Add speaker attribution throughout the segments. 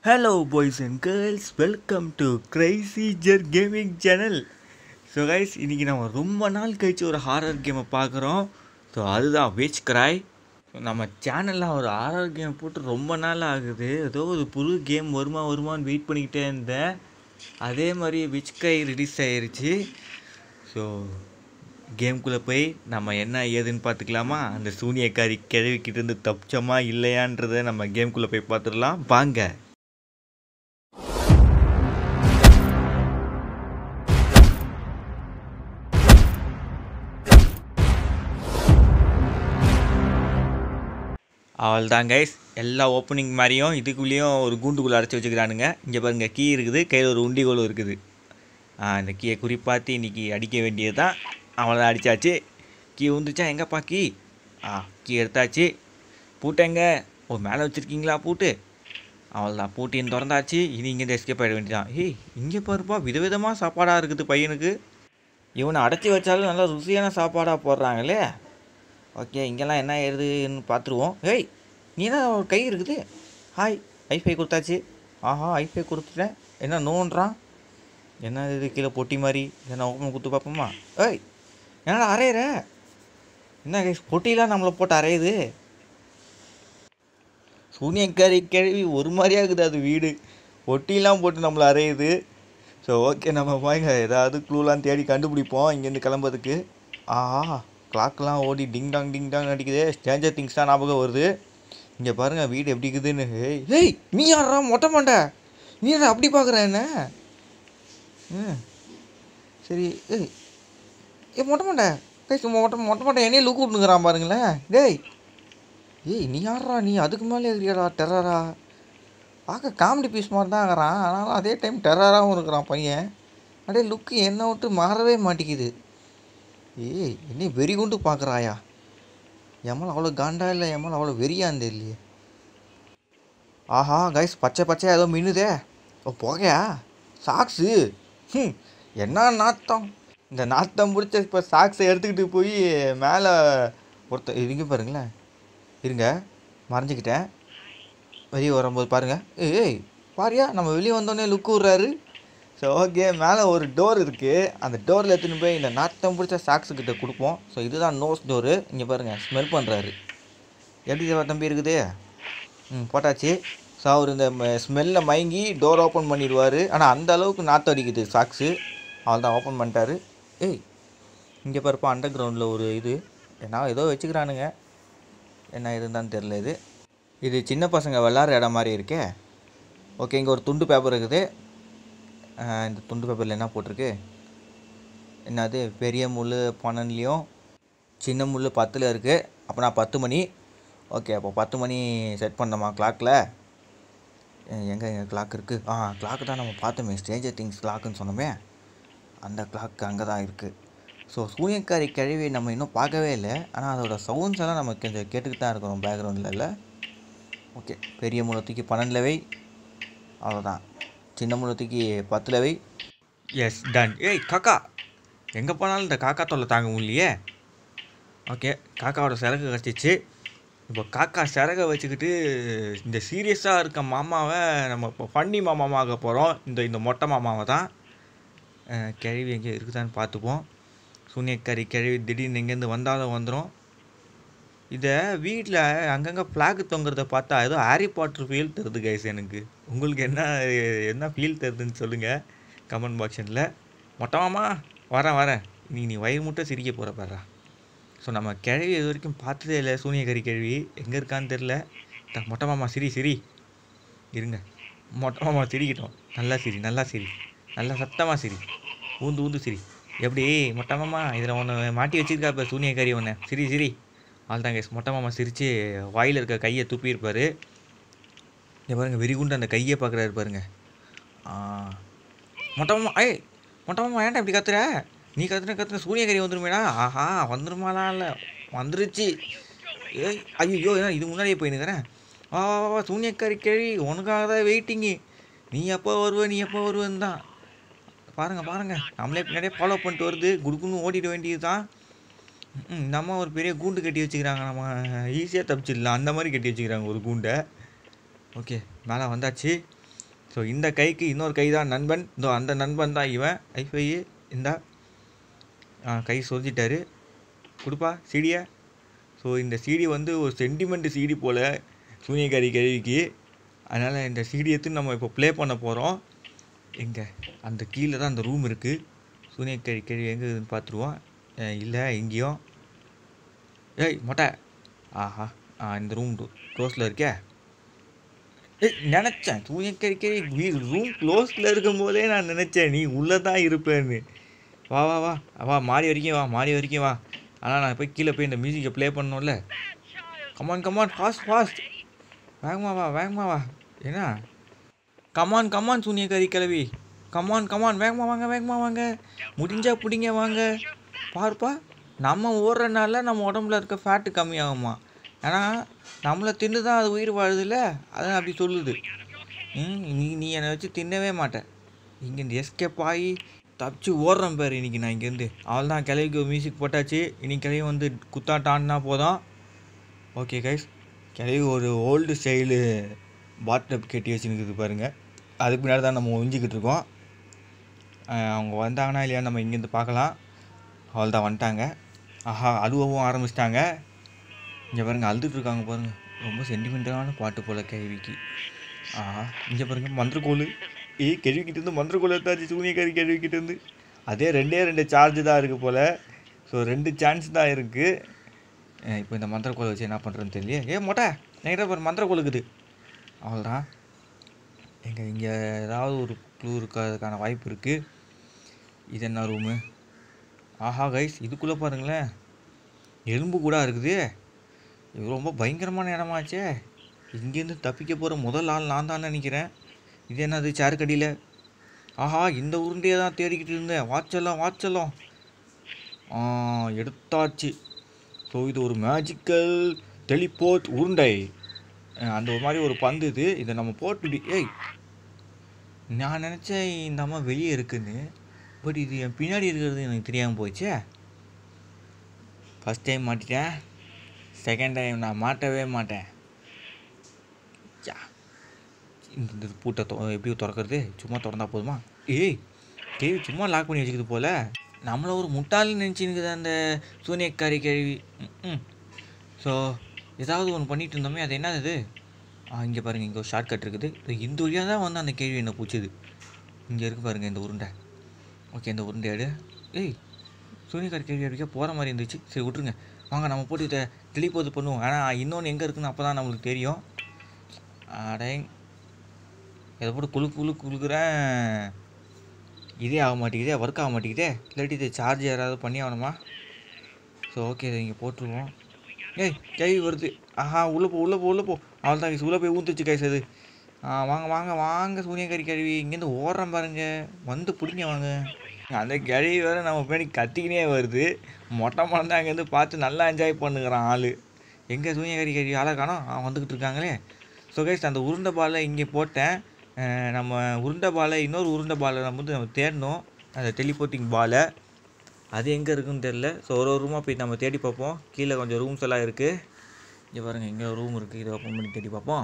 Speaker 1: Hello boys and girls welcome to கிரைசிஜர் gaming channel so guys இன்றைக்கி நம்ம ரொம்ப நாள் கழிச்சு ஒரு ஹாரர் கேமை பார்க்குறோம் ஸோ அதுதான் விச் கிராய் ஸோ நம்ம சேனலில் ஒரு ஹாரர் கேம் போட்டு ரொம்ப நாள் ஆகுது ஏதோ ஒரு புது கேம் வருமா வருமான்னு வெயிட் பண்ணிக்கிட்டே இருந்தேன் அதே மாதிரி விச் கிரை ரிலீஸ் ஆயிருச்சு ஸோ கேம்குள்ளே போய் நம்ம என்ன ஏதுன்னு பார்த்துக்கலாமா அந்த சூனியக்காரி கிழவிக்கிட்ட இருந்து தப்பிச்சோமா இல்லையான்றதை நம்ம கேம்குள்ளே போய் பார்த்துடலாம் வாங்க அவள் தான் கைஸ் எல்லா ஓப்பனிங் மாதிரியும் இதுக்குள்ளேயும் ஒரு கூண்டுக்குள்ளே அடைச்சி வச்சுக்கிறானுங்க இங்கே பாருங்கள் கீ இருக்குது கையில் ஒரு உண்டிகோலும் இருக்குது ஆ, இந்த கீயை குறிப்பாத்தி இன்றைக்கி அடிக்க வேண்டியது தான் அவளை அடித்தாச்சு கீ வந்துச்சா எங்கப்பா கீ ஆ கீ எடுத்தாச்சு பூட்டெங்க ஓ மேலே வச்சுருக்கீங்களா பூட்டு அவள் தான் பூட்டின்னு திறந்தாச்சு இனி இங்கேருந்து எஸ்கேப் ஆகிட வேண்டியதான் ஏய் இங்கே பாருப்பா விதவிதமாக சாப்பாடாக இருக்குது பையனுக்கு இவனை அடைச்சி வச்சாலும் நல்லா ருசியான சாப்பாடாக போடுறாங்களே ஓகே இங்கெல்லாம் என்ன ஏறுதுன்னு பார்த்துருவோம் ஏய் நீ என்ன ஒரு கை இருக்குது ஹாய் ஐஃபை கொடுத்தாச்சு ஆஹா ஐஃபை கொடுத்துட்டேன் என்ன நோன்றான் என்ன இது கீழே பொட்டி மாதிரி என்ன ஓப்பன் குத்து பார்ப்போமா ஏய் என்னடா அரையிற என்ன கைஸ் பொட்டிலாம் நம்மளை போட்டு அரையுது சூனியக்காரி கிழவி ஒரு மாதிரியா இருக்குது அது வீடு பொட்டிலாம் போட்டு நம்மளை அரையுது ஸோ ஓகே நம்ம போய்ங்க ஏதாவது க்ளூலாம் தேடி கண்டுபிடிப்போம் இங்கேருந்து கிளம்புறதுக்கு ஆஹா கிளாக்லாம் ஓடி டிங் டாங் டிங் டாங் அடிக்குது ஸ்டேஞ்சர் திங்ஸ் தான் ஞாபகம் வருது இங்கே பாருங்கள் வீடு எப்படி இருக்குதுன்னு ஏய் ஏய் நீ யாரா மொட்டை மாட்ட நீ என்ன அப்படி பார்க்குற என்ன ம் சரி ஏய் ஏ மொட்டை மாட்டை பேச மொட்டை மொட்டை மாட்டை என்னையே லுக்கு விட்டுங்கிறான் பாருங்களேன் டேய் ஏய் நீ யாரா நீ அதுக்கு மேலே இருக்கிறியாடா டெரரா பார்க்க காமெடி பீஸ் மாதிரி தான் இருக்கிறான் ஆனாலும் அதே டைம் டெரராகவும் இருக்கிறான் பையன் அப்படியே லுக்கு என்னை விட்டு மாறவே மாட்டேங்குது ஏய் என்ன வெறி கொண்டு பார்க்குறாயா எம்மால் அவ்வளோ காண்டா இல்லை எம்மால் அவ்வளோ வெறியான்னு தெரியலையே ஆஹா கைஸ் பச்சை பச்சையா ஏதோ மின்னுதே ஓ புகையா சாக்ஸு ம் என்ன நாத்தம் இந்த நாத்தம் பிடிச்ச இப்போ சாக்ஸை எடுத்துக்கிட்டு போய் மேலே ஒருத்தர் இருங்க பாருங்களேன் இருங்க மறைஞ்சிக்கிட்டேன் வெளியே வரும்போது பாருங்கள் ஏய் ஏய் பாரியா நம்ம வெளியே வந்தோடனே லுக்கு விட்றாரு ஸோ ஓகே மேலே ஒரு டோர் இருக்குது அந்த டோரில் எடுத்துன்னு போய் இந்த நாத்தம் பிடிச்ச சாக்ஸு கிட்ட கொடுப்போம் ஸோ இதுதான் நோஸ் டோரு இங்கே பாருங்கள் ஸ்மெல் பண்ணுறாரு எப்படி தேவா தம்பி இருக்குது ம் போட்டாச்சு ஸோ அவர் இந்த ஸ்மெல்லில் மயங்கி டோர் ஓப்பன் பண்ணிடுவார் ஆனால் அந்த அளவுக்கு நாற்றம் அடிக்குது சாக்ஸு அவள் தான் ஓப்பன் பண்ணிட்டாரு ஏய் இங்கே பாருப்பா அண்டர் கிரவுண்டில் ஒரு இது என்ன ஏதோ வச்சுக்கிறானுங்க என்ன இதுன்னு தெரில இது இது சின்ன பசங்க விளாட்ற இடம் மாதிரி இருக்கே ஓகே இங்கே ஒரு துண்டு பேப்பர் இருக்குது ஆஹ் இந்த துண்டு பேப்பரில் என்ன போட்டிருக்கு என்னது பெரிய முள் பன்னெண்டுலேயும் சின்ன முள் பத்தில் இருக்குது அப்போ நான் பத்து மணி ஓகே அப்போ பத்து மணி செட் பண்ணோமா கிளாக்கில் எங்கே எங்கள் கிளாக் இருக்குது ஆ கிளாக்கு தான் நம்ம பார்த்தோமே ஸ்டேஞ்சர் திங்ஸ் கிளாக்குன்னு சொன்னோமே அந்த கிளாக் அங்கே தான் இருக்குது ஸோ சூரியக்காரி கிழவி நம்ம இன்னும் பார்க்கவே இல்லை ஆனால் அதோட சவுண்ட்ஸ் எல்லாம் நம்ம கொஞ்சம் கேட்டுக்கிட்டு தான் இருக்கிறோம் பேக்ரவுண்டில் இல்லை ஓகே பெரிய முளை தூக்கி பன்னெண்டில் வை அவ்வளோதான் சின்ன முளை தூக்கி பத்தில் வை எஸ் டன் ஏய் காக்கா எங்கே போனாலும் இந்த காக்கா தொல்லை தாங்க முடியலையே ஓகே காக்காவோட சிறகு கிடச்சிச்சு இப்போ காக்கா சிறகை வச்சுக்கிட்டு இந்த சீரியஸாக இருக்க மாமாவை நம்ம இப்போ ஃபன்னி மாமாவாக போகிறோம் இந்த இந்த மொட்டை மாமாவை தான் அஹ், கிழவி எங்கே இருக்குதான்னு பார்த்துப்போம் சூனியக்காரி கிழவி திடீர்னு எங்கேருந்து வந்தாலும் வந்துடும் இதை வீட்டில் அங்கங்கே ஃப்ளாக் தொங்குறத பார்த்தா ஏதோ ஹாரி பாட்டர் ஃபீல் தருது கைஸ் எனக்கு உங்களுக்கு என்ன என்ன ஃபீல் தருதுன்னு சொல்லுங்கள் கமெண்ட் பாக்ஷனில் மொட்டமாமா வரேன் வரேன் இன்னைக்கு நீ வயிறு முட்டை சிரிக்க போகிற பாருடா ஸோ நம்ம கிழவி இது வரைக்கும் பார்த்ததே இல்லை சூனியக்காரி கிழவி எங்கே இருக்கான்னு தெரில த மொட்டை மாமா சிரி சிரி இருங்க மொட்டை மாமா சிரிக்கிட்டோம் நல்லா சிரி நல்லா சிரி நல்லா சத்தமாக சிரி ஊந்து ஊந்து சிரி எப்படி மொட்டை மாமா இதில் ஒன்று மாட்டி வச்சிருக்கா இப்போ சூனியக்காரி ஒன்று சிரி சிரி ஆள்தான் கேஸ் மொட்டை மாமா சிரித்து வாயில் இருக்க கையை துப்பியிருப்பார் இங்க பாருங்க வெறிகுண்டு அந்த கையை பார்க்குறாரு பாருங்க ஆ மொட்டை மாமா ஏய் மொட்டை மாமா ஏன்டா இப்படி கத்துற நீ கத்துன கத்துன சூரியகரி வந்துருமேடா ஆஹா வந்துருமாலாம் இல்லை வந்துருச்சு ஏய் ஐயோ ஏன் இது முன்னாடியே போயினுக்கிறேன் வா வா வா, வா சூனியக்காரி கேள்வி உனக்காக தான் வெயிட்டிங்கு நீ எப்போ வருவ நீ எப்போ வருவேன்னு தான் பாருங்க பாருங்க நம்மளே பின்னாடியே ஃபாலோ பண்ணிட்டு வருது குடுக்குன்னு ஓடிட வேண்டியது தான் ம், இந்த அம்மா ஒரு பெரிய கூண்டு கட்டி வச்சுக்கிறாங்க நம்ம ஈஸியாக தப்பிச்சிடலாம் அந்த மாதிரி கட்டி வச்சுக்கிறாங்க ஒரு கூண்டை ஓகே மேலே வந்தாச்சு ஸோ இந்த கைக்கு இன்னொரு கை தான் நண்பன் இதோ அந்த நண்பன் தான் இவன் ஐஃபை இந்தா ஆ, கை சொரிஞ்சிட்டாரு கொடுப்பா சீடியை ஸோ இந்த சிடி வந்து ஒரு சென்டிமெண்ட் சிடி போல் சூனியக்காரி கேள்விக்கு அதனால் இந்த சிடி எடுத்து நம்ம இப்போ ப்ளே பண்ண போகிறோம் எங்கே அந்த கீழே தான் அந்த ரூம் இருக்குது சூனியக்காரி கேள்வி எங்கே இருக்குதுன்னு பார்த்துருவோம் இல்லை எங்கேயும் ஏய் மொட்டை ஆஹா ஆ இந்த ரூம் க்ளோஸில் இருக்கே ஏய் நினச்சேன் சூனியக்காரி வீடு ரூம் க்ளோஸில் இருக்கும்போதே நான் நினச்சேன் நீ உள்ளே தான் இருப்பேன்னு வா வா வா வா மாடி வரைக்கும் வா மாடி வரைக்கும் வா ஆனால் நான் போய் கீழே போய் இந்த மியூசிக்கை ப்ளே பண்ணணும்ல கமான் கமான் ஃபாஸ்ட் ஃபாஸ்ட் வேகமா வா வேகமா வா என்ன கமான் கமான் சூனியக்காரி கிளவி கமான் கமான் வேகமா வாங்க வேகமா வாங்க முடிஞ்சா பிடிங்க வாங்க பாருப்பா நம்ம ஓடுறனால நம்ம உடம்புல இருக்க ஃபேட்டு கம்மியாகுமா ஏன்னா நம்மளை தின்னு தான் அது உயிர் வாழுதுல்ல அதான் அப்படி சொல்லுது ம் நீ நீ என்னை வச்சு தின்னவே மாட்டேன் இங்கேருந்து எஸ்கேப் ஆகி தப்பிச்சு ஓடுறேன் பாரு இன்னைக்கு நான் இங்கேருந்து அவள் தான் கிளவிக்கு ஒரு மியூசிக் போட்டாச்சு இன்னைக்கு கிளவி வந்து குத்தாட்டான்னா போதும் ஓகே கைஸ் கிளவி ஒரு ஓல்டு ஸ்டைலு பாத்டப் கட்டி வச்சுருக்குது பாருங்கள் அதுக்கு முன்னாடி தான் நம்ம ஒழிஞ்சிக்கிட்டு இருக்கோம் அஹ் அவங்க வந்தாங்கன்னா இல்லையா நம்ம இங்கேருந்து பார்க்கலாம் அவள் தான் வந்துட்டாங்க ஆஹா அழுவவும் ஆரம்பிச்சிட்டாங்க இங்கே பாருங்க அழுதுட்டு இருக்காங்க பாருங்க ரொம்ப சென்டிமெண்டலான பாட்டு போல கேள்விக்கு ஆஹா இங்கே பாருங்க மந்திரக்கோள் ஏய் கேள்விக்கிட்ட இருந்து மந்திரக்கோள் எடுத்தாச்சு சூனியக்காரி கேள்விக்கிட்ட இருந்து அதே ரெண்டே ரெண்டு சார்ஜ் தான் இருக்குது போல் ஸோ ரெண்டு சான்ஸ் தான் இருக்குது இப்போ இந்த மந்திரக்கோளை வச்சு என்ன பண்ணுறதுன்னு தெரியல ஏ மொட்டை என்கிட்ட பாரு மந்திரக்கோள் இருக்குது அவ்வளோதான் எங்க இங்கே ஏதாவது ஒரு க்ளூ இருக்கிறதுக்கான வாய்ப்பு இருக்குது இது என்ன ரூமு ஆஹா கைஸ் இதுக்குள்ளே பாருங்களேன் எலும்பு கூட இருக்குது இது ரொம்ப பயங்கரமான இடமாச்சே இங்கேருந்து தப்பிக்க போகிற முதல் ஆள் நான் தான் நினைக்கிறேன் இது என்னது சேருக்கடியில் ஆஹா இந்த உருண்டையை தான் தேடிக்கிட்டு இருந்தேன் வாட்சலாம் வாட்சலாம் ஆ எடுத்தாச்சு ஸோ இது ஒரு மேஜிக்கல் டெலிபோர்ட் உருண்டை அஹ் அந்த ஒரு மாதிரி ஒரு பந்து இது இதை நம்ம போட்டு ஏய் நான் நினச்சேன் இந்த அம்மா வெளியே இருக்குன்னு பட் இது என் பின்னாடி இருக்கிறது எனக்கு தெரியாமல் போச்சே ஃபஸ்ட் டைம் மாட்டிட்டேன் செகண்ட் டைம் நான் மாட்டவே மாட்டேன் ச்சா. இந்த இந்த பூட்டை தொ எப்படி திறக்கிறது சும்மா திறந்தா போதுமா ஏய் கேள்வி சும்மா லாக் பண்ணி வச்சுக்குது போல நம்மளை ஒரு முட்டாள்னு நினச்சினுக்குது அந்த சூனியக்காரி கேள்வி ம் ஸோ ஏதாவது ஒன்று பண்ணிட்டு இருந்தோமே அது என்னது ஆ இங்கே பாருங்கள் இங்கே ஒரு ஷார்ட் கட் இருக்குது இதோ இந்த வழியாக தான் வந்து அந்த கேள்வி என்ன பூச்சுது இங்கே இருக்கு பாருங்கள் இந்த உருண்டை ஓகே இந்த உருண்டை எடு ஏய் சூனியக்காரி கேள்வி அடிக்க போகிற மாதிரி இருந்துச்சு சரி விட்ருங்க வாங்க நம்ம போட்டு இதை தெளிப்போது பண்ணுவோம் ஆனால் இன்னொன்று எங்கே இருக்குன்னு அப்போ தான் நம்மளுக்கு தெரியும் அடே இதை போட்டு குழு குழு குழுக்குறேன் இதே ஆக மாட்டேங்குதே ஒர்க் ஆக மாட்டேங்குதே இல்லாட்டி இது சார்ஜ் யாராவது பண்ணி ஆகணுமா ஸோ ஓகே இதை இங்கே போட்டுருவோம் ஏய் கேள்வி வருது ஆஹா உள்ளே போ உள்ளே போ உள்ளே போ அவள் தான் உள்ளே போய் ஊந்துச்சு கைஸ் அது ஆ வாங்க வாங்க வாங்க சூனியக்காரி கழுவி இங்கேருந்து ஓடுறேன் பாருங்க வந்து பிடிங்க வாங்க அந்த கழுவி வேறு நம்ம பின்னாடி கத்திக்கினே வருது மொட்டை மரம் தான் அங்கேருந்து பார்த்து நல்லா என்ஜாய் பண்ணுகிறான் ஆள் எங்கே சூனியக்காரி கழுவி ஆளை காணோம் ஆ வந்துக்கிட்டு இருக்காங்களே ஸோ கைஸ் அந்த உருண்டை பாலை இங்கே போட்டேன் அஹ் நம்ம உருண்டை பாலை இன்னொரு உருண்டை பாலை நம்ம வந்து நம்ம தேடணும் அந்த டெலிபோர்ட்டிங் பாலை அது எங்கே இருக்குன்னு தெரில ஸோ ஒரு ஒரு ரூமாக போய் நம்ம தேடி பார்ப்போம் கீழே கொஞ்சம் ரூம்ஸ் எல்லாம் இருக்குது இங்கே பாருங்கள் இங்கே ஒரு ரூம் இருக்குது இதை ஓப்பன் பண்ணி தேடி பார்ப்போம்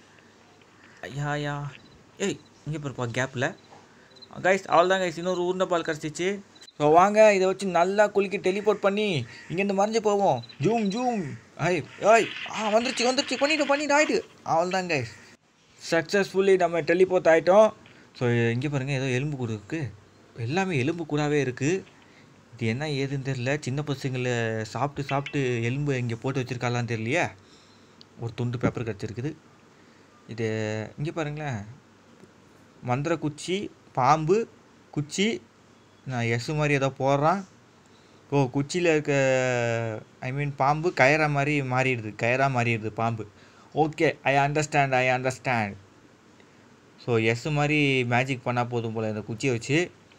Speaker 1: ஐயா ஐயா ஏய் இங்கே பாருப்பா கேப்பில் கைஸ் அவ்வளோதான் கைஸ் இன்னொரு உருண்டை பால் கிடச்சிச்சு ஸோ வாங்க இதை வச்சு நல்லா குலுக்கி டெலிபோர்ட் பண்ணி இங்கேருந்து மறைஞ்சு போவோம் ஜூம் ஜூம் ஐய் ஐய் ஆ வந்துருச்சு வந்துருச்சு பண்ணிட்டு பண்ணிட்டு ஆயிட்டு அவ்வளோதான் கைஸ் சக்ஸஸ்ஃபுல்லி நம்ம டெலிபோர்ட் ஆகிட்டோம் ஸோ இங்கே பாருங்கள் ஏதோ எலும்பு கூடு இருக்குது எல்லாமே எலும்பு கூடாவே இருக்குது இது என்ன ஏதுன்னு தெரில சின்ன பசங்களை சாப்பிட்டு சாப்பிட்டு எலும்பு இங்கே போட்டு வச்சுருக்காளான்னு தெரியலையே ஒரு துண்டு பேப்பர் கிடச்சிருக்குது இது இங்கே பாருங்களேன் மந்திர குச்சி பாம்பு குச்சி நான் எஸ் மாதிரி ஏதோ போடுறான் ஓ குச்சியில் இருக்க ஐ மீன் பாம்பு கயறா மாதிரி மாறிடுது கயறா மாறிடுது பாம்பு okay I understand I understand so yes மாதிரி மேஜிக் பண்ணால் போதும் போல் இந்த குச்சியை வச்சு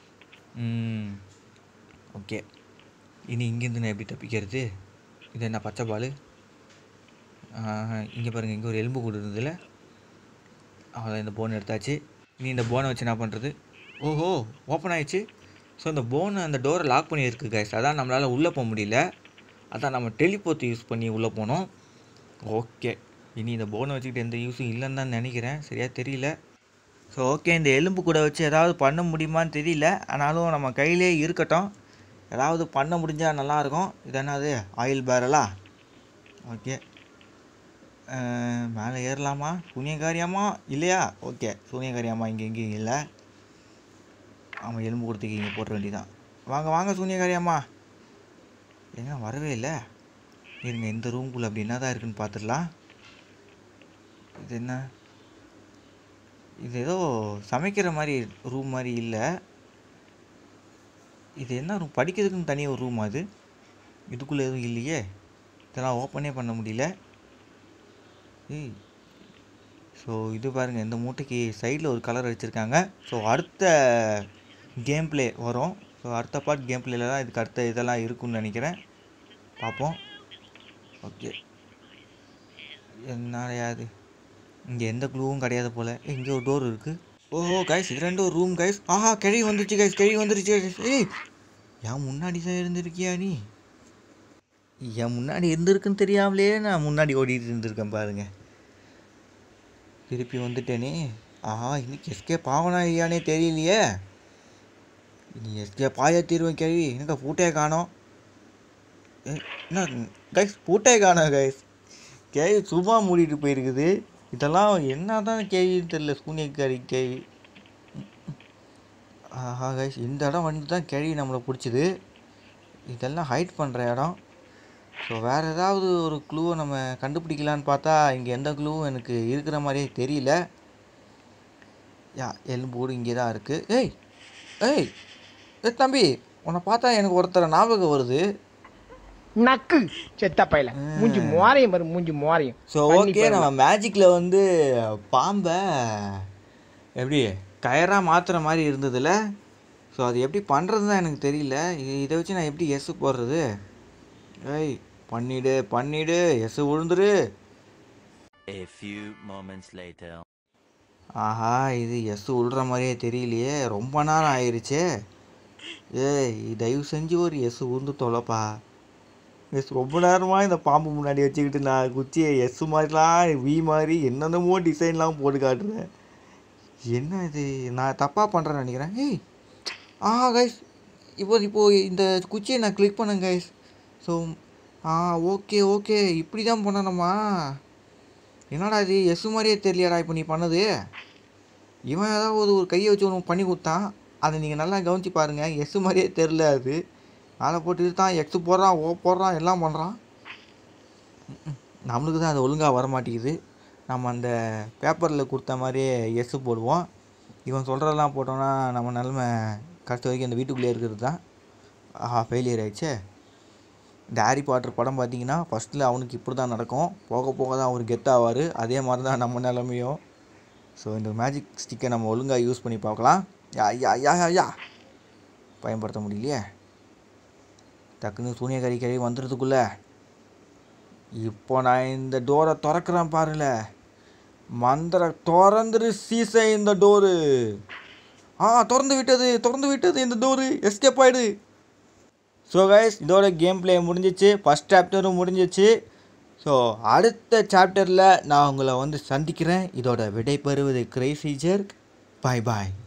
Speaker 1: ஓகே இனி இங்கேருந்து நான் எப்படி தப்பிக்கிறது இது என்ன பச்சை பால் இங்கே பாருங்கள் இங்கே ஒரு எலும்பு கூடு இருந்ததுல அவ்வளோ இந்த போன் எடுத்தாச்சு இனி இந்த போனை வச்சு என்ன பண்ணுறது ஓஹோ ஓப்பன் ஆயிடுச்சு ஸோ இந்த போனை அந்த டோரை லாக் பண்ணியிருக்கு கைஸ் அதான் நம்மளால் உள்ளே போக முடியல அதான் நம்ம டெலிபோர்ட் யூஸ் பண்ணி உள்ளே போனோம் ஓகே இனி இந்த போனை வச்சுக்கிட்டு எந்த யூஸும் இல்லைன்னு தான் நினைக்கிறேன் சரியாக தெரியல ஸோ ஓகே இந்த எலும்பு கூட வச்சு ஏதாவது பண்ண முடியுமான்னு தெரியல ஆனாலும் நம்ம கையிலே இருக்கட்டும் ஏதாவது பண்ண முடிஞ்சால் நல்லாயிருக்கும் இது என்னது ஆயில் பேரலா ஓகே மேலே ஏறலாமா சூனியக்காரியாமா இல்லையா ஓகே சூனியக்காரியாமா இங்கே எங்கேயும் இல்லை ஆமாம் எலும்பு கொடுத்துக்கு இங்கே போட்ட வேண்டியதான் வாங்க வாங்க சூனியக்காரியாம்மா ஏங்க வரவே இல்லை இருங்க இந்த ரூம்குள்ளே அப்படி என்ன தான் இருக்குன்னு பார்த்துடலாம் இது என்ன இது ஏதோ சமைக்கிற மாதிரி ரூம் மாதிரி இல்லை இது என்ன ரூம் படிக்கிறதுக்குன்னு தனி ஒரு ரூம் அது இதுக்குள்ளே எதுவும் இல்லையே இதெல்லாம் ஓப்பனே பண்ண முடியல ஏய் ஸோ இது பாருங்கள் இந்த மூட்டைக்கு சைடில் ஒரு கலர் வச்சுருக்காங்க ஸோ அடுத்த கேம் ப்ளே வரும் ஸோ அடுத்த பார்ட் கேம் பிளேல தான் இதுக்கு அடுத்த இதெல்லாம் இருக்கும்னு நினைக்கிறேன் பார்ப்போம் ஓகே என்னடையாது இங்கே எந்த க்ளூவும் கிடையாது போல் இங்கே ஒரு டோர் இருக்குது ஓஹோ கைஸ் இது ரெண்டு ஒரு ரூம் கைஸ் ஆஹா கிழி வந்துருச்சு கைஸ் கிழி வந்துருச்சு guys. ஏய் ஏன் முன்னாடி தான் இருந்திருக்கியா நீ என் முன்னாடி இருந்திருக்குன்னு தெரியாமலே நான் முன்னாடி ஓடிட்டு இருந்திருக்கேன் பாருங்க திருப்பி வந்துட்டேனே ஆஹா இன்னைக்கு எஸ்கேப் ஆகனா இல்லையானே தெரியலையே நீ எஸ்கேப் ஆய தீர்வேன் கேள்வி எனக்கு பூட்டையை காணோம் ஏய், என்ன கைஸ் பூட்டையை காணோம் கைஸ் கேள்வி சும்மா மூடிட்டு போயிருக்குது இதெல்லாம் என்ன தான் கேள்வின்னு தெரியல சூனியக்காரி கேள்வி ஆஹா கைஸ் இந்த இடம் வந்து தான் கேள்வி நம்மளை பிடிச்சிது இதெல்லாம் ஹைட் பண்ணுற இடம் ஸோ வேறு ஏதாவது ஒரு க்ளூவை நம்ம கண்டுபிடிக்கலான்னு பார்த்தா இங்கே எந்த க்ளூவும் எனக்கு இருக்கிற மாதிரியே தெரியல யா எலும்பூடு இங்கே தான் இருக்குது ஏய் ஏய் ஏ தம்பி உன்னை பார்த்தா எனக்கு ஒருத்தர் ஞாபகம் வருது
Speaker 2: நக்கு செத்த பையல மூஞ்சி மோரையும் பாரு மூஞ்சி மோரையும்
Speaker 1: ஸோ ஓகே நம்ம மேஜிக்கில் வந்து பாம்பை எப்படி கயராக மாற்றுற மாதிரி இருந்ததுல ஸோ அது எப்படி பண்ணுறது தான் எனக்கு தெரியல இ- இதை வச்சு நான் எப்படி எஸ் போடுறது ஏய் பண்ணிடு பண்ணிடு எஸ் விழுந்துரு
Speaker 3: A few moments later.
Speaker 1: ஆஹா இது எஸ் விழுற மாதிரியே தெரியலையே ரொம்ப நேரம் ஆயிருச்சே ஏய் தயவு செஞ்சு ஒரு எஸ் உருந்து தொலைப்பா எஸ் ரொம்ப நேரமாக இந்த பாம்பு முன்னாடி வச்சுக்கிட்டு நான் குச்சியை எஸ் மாதிரிலாம் வி மாதிரி என்னென்னமோ டிசைன்லாம் போட்டு காட்டுறேன் என்ன இது நான் தப்பாக பண்ணுறேன்னு நினைக்கிறேன் ஏய் ஆஹா கைஸ் இப்போ இப்போ இந்த குச்சியை நான் கிளிக் பண்ணேன் கைஸ் ஸோ ஆ ஓகே ஓகே இப்படி தான் பண்ணணுமா என்னடா இது எஸ் மாதிரியே தெரியலையாடா இப்போ நீ பண்ணது இவன் ஏதாவது ஒரு கையை வச்சு ஒன்று பண்ணி கொடுத்தான் அதை நீங்கள் நல்லா கவனிச்சு பாருங்கள் எஸ் மாதிரியே தெரில அது மேலே போட்டு தான் எக்ஸ் போடுறான் ஓ போடுறான் எல்லாம் பண்ணுறான் நம்மளுக்கு தான் அது ஒழுங்காக வர மாட்டேங்குது நம்ம அந்த பேப்பரில் கொடுத்த மாதிரியே எஸ் போடுவோம் இவன் சொல்கிறதெல்லாம் போட்டோன்னா நம்ம நிலமை கடைசி வரைக்கும் அந்த வீட்டுக்குள்ளேயே இருக்கிறது தான் ஆஹா ஃபெயிலியர் ஆயிடுச்சே இந்த ஹாரி பாட்டர் படம் பார்த்தீங்கன்னா ஃபஸ்ட்டில் அவனுக்கு இப்படி தான் நடக்கும் போக போக தான் அவர் கெத்தாவார் அதே மாதிரி தான் நம்ம நிலமையும் ஸோ இந்த மேஜிக் ஸ்டிக்கை நம்ம ஒழுங்காக யூஸ் பண்ணி பார்க்கலாம் யா யா யா யா யா பயன்படுத்த முடியலையே டக்குன்னு சூனியக்காரி கறி வந்துடுறதுக்குள்ள இப்போ நான் இந்த டோரை திறக்கிறேன் பாருல மந்திர திறந்துரு சீசை இந்த டோரு ஆ திறந்து விட்டது திறந்து விட்டது இந்த டோரு எஸ்கேப் ஆயிடு ஸோ கைஸ் இதோட கேம் ப்ளே முடிஞ்சிச்சு ஃபஸ்ட் சாப்டரும் முடிஞ்சிச்சு ஸோ அடுத்த சாப்டரில் நான் உங்களை வந்து சந்திக்கிறேன் இதோட விடை பெறுவது கிரைசீஜர் பாய் பாய்